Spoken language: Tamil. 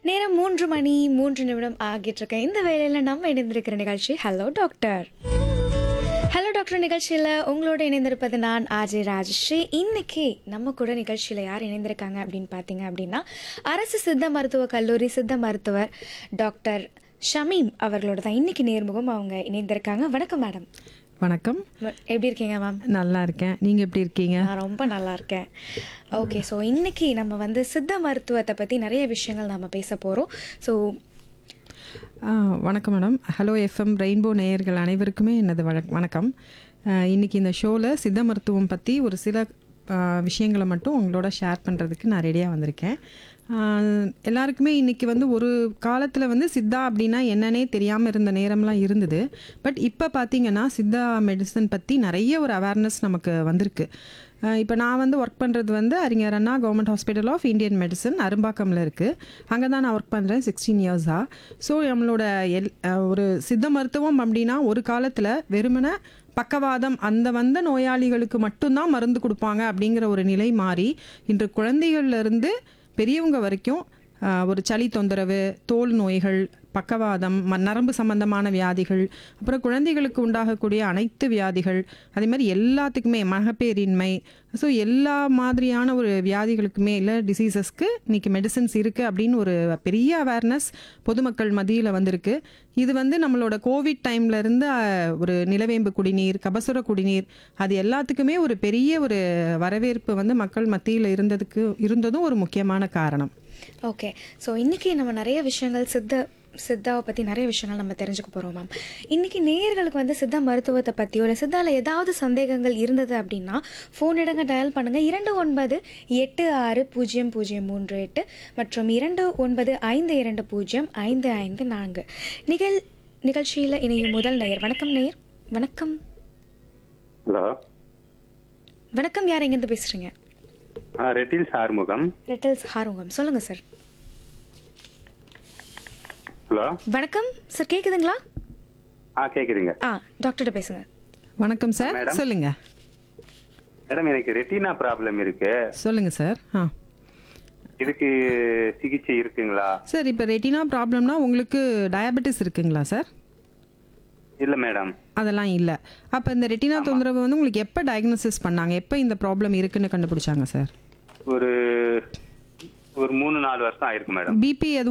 நேரம் மூன்று மணி மூன்று நிமிடம் ஆகிட்டு இருக்க இந்த வேளையில் நம்ம இணைந்திருக்கிற நிகழ்ச்சி ஹலோ டாக்டர் ஹலோ டாக்டர் நிகழ்ச்சியில் உங்களோட இணைந்திருப்பது நான் ஆஜே ராஜஸ்ரீ இன்னைக்கு நம்ம கூட நிகழ்ச்சியில் யார் இணைந்திருக்காங்க அப்படின்னு பார்த்தீங்க அப்படின்னா அரசு சித்த மருத்துவ கல்லூரி சித்த மருத்துவர் டாக்டர் ஷமீம் அவர்களோட தான் இன்னைக்கு நேர்முகம் அவங்க இணைந்திருக்காங்க வணக்கம் மேடம் வணக்கம் எப்படி இருக்கீங்க மேம் நல்லா இருக்கேன் நீங்கள் எப்படி இருக்கீங்க நான் ரொம்ப நல்லா இருக்கேன் ஓகே ஸோ இன்னைக்கு நம்ம வந்து சித்த மருத்துவத்தை பற்றி நிறைய விஷயங்கள் நம்ம பேச போகிறோம் ஸோ ஆ, வணக்கம் மேடம் ஹலோ எஃப்எம் ரெயின்போ நேயர்கள் அனைவருக்குமே எனது வண- வணக்கம் ஆ, இன்னைக்கு இந்த ஷோவில் சித்த மருத்துவம் பற்றி ஒரு சில ஆ, விஷயங்களை மட்டும் உங்களோட ஷேர் பண்ணுறதுக்கு நான் ரெடியாக வந்திருக்கேன் ஆ, எல்லாருக்குமே இன்னைக்கு வந்து ஒரு காலத்தில் வந்து சித்தா அப்படின்னா என்னன்னே தெரியாமல் இருந்த நேரம்லாம் இருந்தது பட் இப்போ பார்த்தீங்கன்னா சித்தா மெடிசன் பற்றி நிறைய ஒரு அவேர்னஸ் நமக்கு வந்திருக்கு இப்போ நான் வந்து ஒர்க் பண்ணுறது வந்து அறிஞர் Anna government hospital of Indian medicine அரும்பாக்கமில் இருக்குது அங்கே தான் நான் ஒர்க் பண்ணுறேன் சிக்ஸ்டீன் இயர்ஸாக ஸோ நம்மளோட எல் அஹ் ஒரு சித்த மருத்துவம் அப்படின்னா ஒரு காலத்தில் வெறுமனே பக்கவாதம் அந்த வந்த நோயாளிகளுக்கு மட்டும்தான் மருந்து கொடுப்பாங்க அப்படிங்கிற ஒரு நிலை மாறி இன்று குழந்தைகள்ல இருந்து பெரியவங்க வரைக்கும் ஆஹ், ஒரு சளி தொந்தரவு தோல் நோய்கள் பக்கவாதம் ம- நரம்பு சம்பந்தமான வியாதிகள் அப்புறம் குழந்தைகளுக்கு உண்டாகக்கூடிய அனைத்து வியாதிகள் அதே மாதிரி எல்லாத்துக்குமே மகப்பேரின்மை ஸோ எல்லா மாதிரியான ஒரு வியாதிகளுக்குமே இல்லை டிசீசஸ்க்கு இன்னைக்கு மெடிசன்ஸ் இருக்குது அப்படின்னு ஒரு பெரிய அவேர்னஸ் பொதுமக்கள் மத்தியில் வந்திருக்கு இது வந்து நம்மளோட கோவிட் டைம்ல இருந்து அஹ், ஒரு நிலவேம்பு குடிநீர் கபசுர குடிநீர் அது எல்லாத்துக்குமே ஒரு பெரிய ஒரு வரவேற்பு வந்து மக்கள் மத்தியில் இருந்ததுக்கு இருந்ததும் ஒரு முக்கியமான காரணம் ஓகே ஸோ இன்றைக்கி நம்ம நிறைய விஷயங்கள் சித்த சித்தாவை பற்றி நிறைய விஷயங்கள் நம்ம தெரிஞ்சுக்க போகிறோம் மேம் இன்றைக்கி நேயர்களுக்கு வந்து சித்த மருத்துவத்தை பற்றியோ இல்லை சித்தாவில் ஏதாவது சந்தேகங்கள் இருந்தது அப்படின்னா ஃபோன் எடுங்க டயல் பண்ணுங்கள் இரண்டு ஒன்பது எட்டு ஆறு பூஜ்ஜியம் பூஜ்ஜியம் மூன்று எட்டு மற்றும் இரண்டு ஒன்பது ஐந்து இரண்டு பூஜ்ஜியம் ஐந்து ஐந்து நான்கு நிகழ் நிகழ்ச்சியில் இணையும் முதல் நேயர் வணக்கம் நேயர் வணக்கம் ஹலோ வணக்கம் யார் எங்கேருந்து பேசுகிறீங்க ஆ ரெட்டில்ஸ் ஆறுமுகம் ரெட்டல்ஸ் ஹாருங்கம் சொல்லுங்கள் சார் ஹலோ வணக்கம் சார் கேட்குதுங்களா ஆ கேட்குதுங்க ஆ டாக்டர்கிட்ட பேசுங்க வணக்கம் சார் மேடம். சொல்லுங்க மேடம் எனக்கு ரெட்டினா ப்ராப்ளம் இருக்கு சொல்லுங்க சார் ஆ இதுக்கு சிகிச்சை இருக்குங்களா சார் இப்போ ரெட்டினா ப்ராப்ளம்னா உங்களுக்கு டயபெட்டிஸ் இருக்குங்களா சார் இல்லை மேடம் அதெல்லாம் இல்லை அப்போ இந்த ரெட்டினா தொந்தரவு வந்து உங்களுக்கு எப்போ டயக்னோசிஸ் பண்ணாங்க எப்போ இந்த ப்ராப்ளம் இருக்குன்னு கண்டுபிடிச்சாங்க சார் ஒரு ஒரு மூணு நாலு வருஷம் ஆயிருக்கு மேடம் பிபி எதுவும்